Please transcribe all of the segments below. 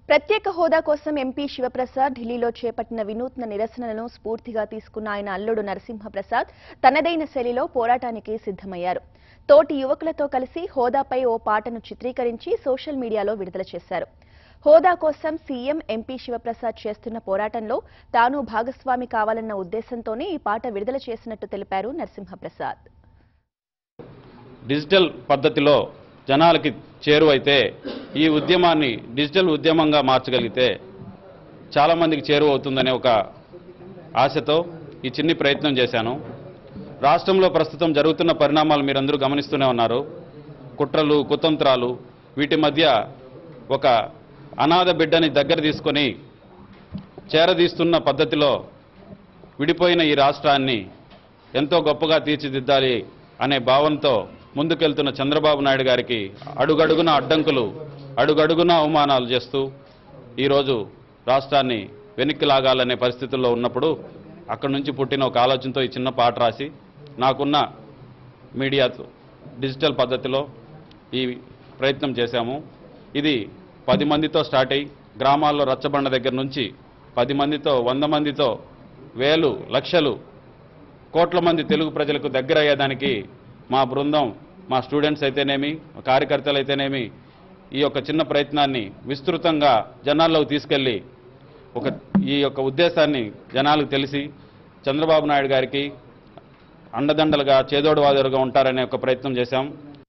ప్రత్యేక హోదా కోసం ఎంపీ శివప్రసాద్ ఢిల్లీలో చేపట్టిన వినూత్న నిరసనలను స్ఫూర్తిగా తీసుకున్న ఆయన అల్లుడు నరసింహప్రసాద్ తనదైన శైలిలో పోరాటానికి సిద్ధమయ్యారు తోటి యువకులతో కలిసి హోదాపై ఓ పాటను చిత్రీకరించి సోషల్ మీడియాలో విడుదల చేశారు హోదా కోసం సీఎం ఎంపీ శివప్రసాద్ చేస్తున్న పోరాటంలో తాను భాగస్వామి కావాలన్న ఉద్దేశంతోనే ఈ పాట విడుదల చేసినట్టు తెలిపారు నరసింహప్రసాద్ డిజిటల్ పద్ధతిలో జనాలకి చేరువైతే ఈ ఉద్యమాన్ని డిజిటల్ ఉద్యమంగా మార్చగలిగితే చాలామందికి చేరువవుతుందనే ఒక ఆశతో ఈ చిన్ని ప్రయత్నం చేశాను రాష్ట్రంలో ప్రస్తుతం జరుగుతున్న పరిణామాలు మీరందరూ గమనిస్తూనే ఉన్నారు కుట్రలు కుతంత్రాలు వీటి మధ్య ఒక అనాథ బిడ్డని దగ్గర తీసుకొని చేరదీస్తున్న పద్ధతిలో విడిపోయిన ఈ రాష్ట్రాన్ని ఎంతో గొప్పగా తీర్చిదిద్దాలి అనే భావంతో ముందుకెళ్తున్న చంద్రబాబు నాయుడు గారికి అడుగడుగున అడ్డంకులు అడుగడుగున అవమానాలు చేస్తూ ఈరోజు రాష్ట్రాన్ని వెనక్కి లాగాలనే పరిస్థితుల్లో ఉన్నప్పుడు అక్కడి నుంచి పుట్టిన ఒక ఆలోచనతో ఈ చిన్న పాట రాసి నాకున్న మీడియాతో డిజిటల్ పద్ధతిలో ఈ ప్రయత్నం చేశాము ఇది పది మందితో స్టార్ట్ అయ్యి గ్రామాల్లో రచ్చబండ దగ్గర నుంచి పది మందితో వంద మందితో వేలు లక్షలు కోట్ల మంది తెలుగు ప్రజలకు దగ్గర అయ్యేదానికి మా బృందం మా స్టూడెంట్స్ అయితేనేమి కార్యకర్తలు అయితేనేమి ఈ యొక్క చిన్న ప్రయత్నాన్ని విస్తృతంగా జనాల్లోకి తీసుకెళ్ళి ఒక ఈ యొక్క ఉద్దేశాన్ని జనాలకు తెలిసి చంద్రబాబు నాయుడు గారికి అండదండలుగా చేదోడు వాదోడుగా ఉంటారనే ఒక ప్రయత్నం చేశాం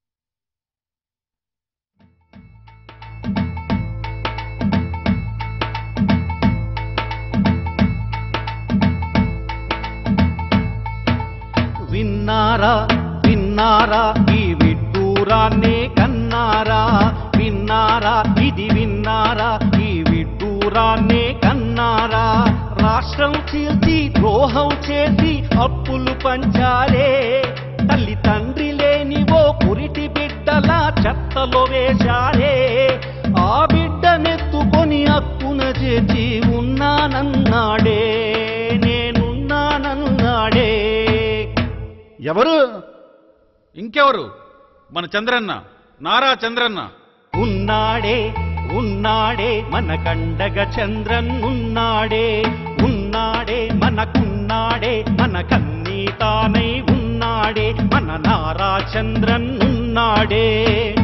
విన్నారా విన్నారా ఈ విడ్డూరాన్నే కన్నారా విన్నారా ఇది విన్నారా ఈ విడ్డూరాన్నే కన్నారా రాష్ట్రం చీల్చి ద్రోహం చేసి అప్పులు పంచారే తల్లి తండ్రి లేని ఓ కురిటి బిడ్డలా చెత్తలో వేశారే ఆ బిడ్డనెత్తుకొని హక్కున చేర్చి ఉన్నానన్నాడే నేనున్నానన్నాడే ఎవరు ఇంకెవరు మన చంద్రన్న నారా చంద్రన్న ఉన్నాడే ఉన్నాడే మన కండగ చంద్రన్ ఉన్నాడే ఉన్నాడే మనకున్నాడే మన కన్నీ తానై ఉన్నాడే మన నారా చంద్రన్ ఉన్నాడే